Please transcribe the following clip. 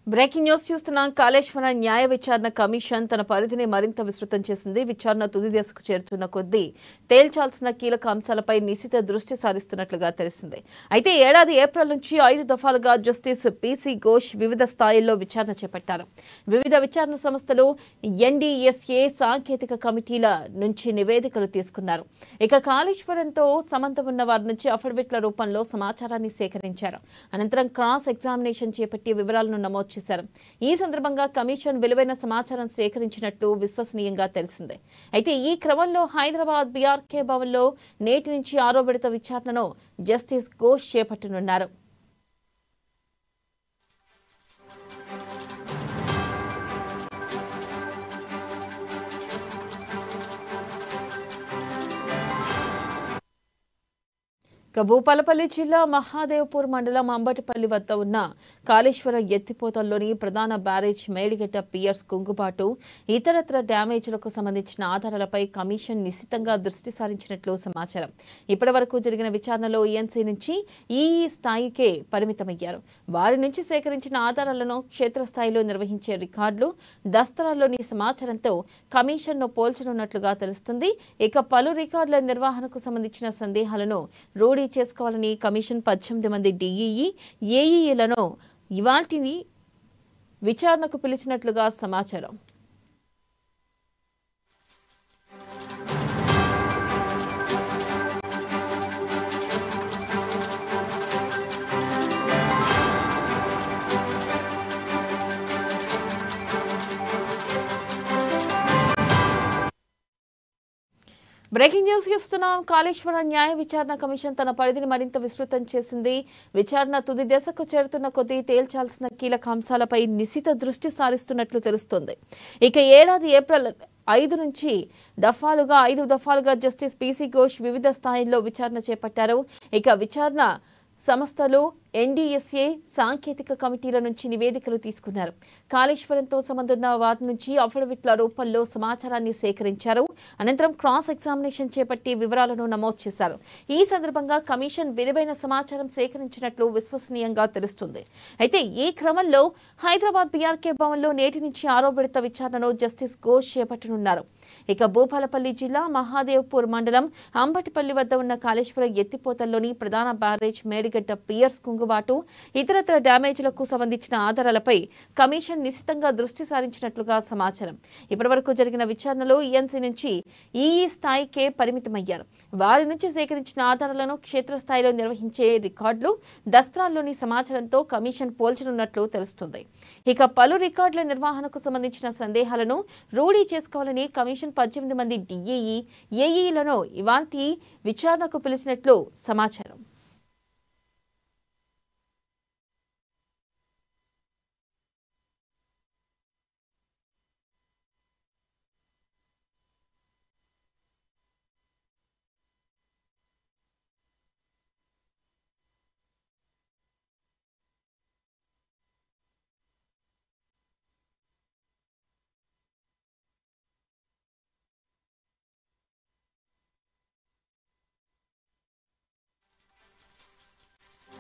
breaking news చూస్తున్నాం కాళేశ్వరం న్యాయ విచారణ కమిషన్ తన పరిధిని మరింత విస్తృతం చేసింది విచారణ తుది దశకు చేరుతున్న కొద్దీ తేల్చాల్సిన కీలక అంశాలపై నిశిత దృష్టి సారిస్తున్నట్లుగా తెలిసింది అయితే ఏడాది ఏప్రిల్ నుంచి ఐదు దఫాలుగా జస్టిస్ పీసీ ఘోష్ వివిధ స్థాయిల్లో విచారణ చేపట్టారు వివిధ విచారణ సంస్థలు ఎన్డీఎస్ఏ సాంకేతిక కమిటీల నుంచి నివేదికలు తీసుకున్నారు ఇక కాళేశ్వరంతో సంబంధం ఉన్న వారి నుంచి అఫిడవిట్ల రూపంలో సమాచారాన్ని సేకరించారు అనంతరం క్రాస్ ఎగ్జామినేషన్ చేపట్టి వివరాలను నమోదు చేశారు ఈ సందర్భంగా కమిషన్ విలువైన సమాచారం సేకరించినట్లు విశ్వసనీయంగా తెలిసిందే అయితే ఈ క్రమంలో హైదరాబాద్ బీఆర్కే భవన్లో నేటి నుంచి ఆరో విడత విచారణను జస్టిస్ ఘోష్ చేపట్టనున్నారు ఇక భూపాలపల్లి జిల్లా మహాదేవ్పూర్ మండలం అంబటిపల్లి వద్ద ఉన్న కాళేశ్వరం ఎత్తిపోతల్లోని ప్రధాన బ్యారేజ్ మేడిగడ్డ పియర్స్ కుంగుబాటు ఇతరత్ర డ్యామేజ్లకు సంబంధించిన ఆధారాలపై కమిషన్ నిశితంగా దృష్టి సారించినట్లు సమాచారం ఇప్పటి వరకు జరిగిన విచారణలో ఈఎన్సీ నుంచి ఈ స్థాయికే పరిమితమయ్యారు వారి నుంచి సేకరించిన ఆధారాలను క్షేత్రస్థాయిలో నిర్వహించే రికార్డులు దస్తరాల్లోని సమాచారంతో కమిషన్ను పోల్చనున్నట్లుగా తెలుస్తుంది ఇక పలు రికార్డుల నిర్వహణకు సంబంధించిన సందేహాలను రూఢీ చేసుకోవాలని కమిషన్ పద్దెనిమిది మంది డిఈఈ ఏఈఈలను ఇవాల్టిని విచారణకు పిలిచినట్లుగా సమాచారం బ్రేకింగ్ న్యూస్ చూస్తున్నాం కాళేశ్వరం న్యాయ విచారణ కమిషన్ తన పరిధిని మరింత విస్తృతం చేసింది విచారణ తుది దశకు చేరుతున్న కొద్దీ తేల్చాల్సిన కీలక అంశాలపై నిశిత దృష్టి సారిస్తున్నట్లు తెలుస్తోంది ఇక ఏడాది ఏప్రిల్ ఐదు నుంచి దఫాలుగా ఐదు దఫాలుగా జస్టిస్ పీసీ ఘోష్ వివిధ స్థాయిల్లో విచారణ చేపట్టారు ఇక విచారణ సంస్థలు ఎన్డీఎస్ఏ సాంకేతిక కమిటీల నుంచి నివేదికలు తీసుకున్నారు కాళేశ్వరంతో సంబంధం వారి నుంచి అఫిడవిట్ల రూపంలో సమాచారాన్ని సేకరించారు అనంతరం క్రాస్ ఎగ్జామినేషన్ చేపట్టి వివరాలను నమోదు చేశారు ఈ సందర్భంగా కమిషన్ విలువైన సమాచారం సేకరించినట్లు విశ్వసనీయంగా తెలుస్తుంది అయితే ఈ క్రమంలో హైదరాబాద్ బీఆర్కే భవన్లో నేటి నుంచి ఆరో విడత విచారణను జస్టిస్ ఘోష్ చేపట్టనున్నారు ఇక భూపాలపల్లి జిల్లా మహాదేవ్పూర్ మండలం అంబటిపల్లి వద్ద ఉన్న కాళేశ్వరం ఎత్తిపోతల్లోని ప్రధాన బ్యారేజ్ మేడిగడ్డ పియర్స్ కుంగుబాటు ఇతరత్ర డ్యామేజ్లకు సంబంధించిన ఆధారాలపై కమిషన్ నిశితంగా దృష్టి సారించినట్లుగా సమాచారం ఇప్పటివరకు జరిగిన విచారణలో ఈఎన్సీ నుంచి ఈఈ స్థాయికే పరిమితమయ్యారు వారి నుంచి సేకరించిన ఆధారాలను క్షేత్రస్థాయిలో నిర్వహించే రికార్డులు దస్త్రాల్లోని సమాచారంతో కమిషన్ పోల్చనున్నట్లు తెలుస్తుంది ఇక పలు రికార్డుల నిర్వహణకు సంబంధించిన సందేహాలను రూఢీ చేసుకోవాలని కమిషన్ పద్దెనిమిది మంది డిఏఈ ఏఈలను ఇవాల్టి విచారణకు పిలిచినట్లు సమాచారం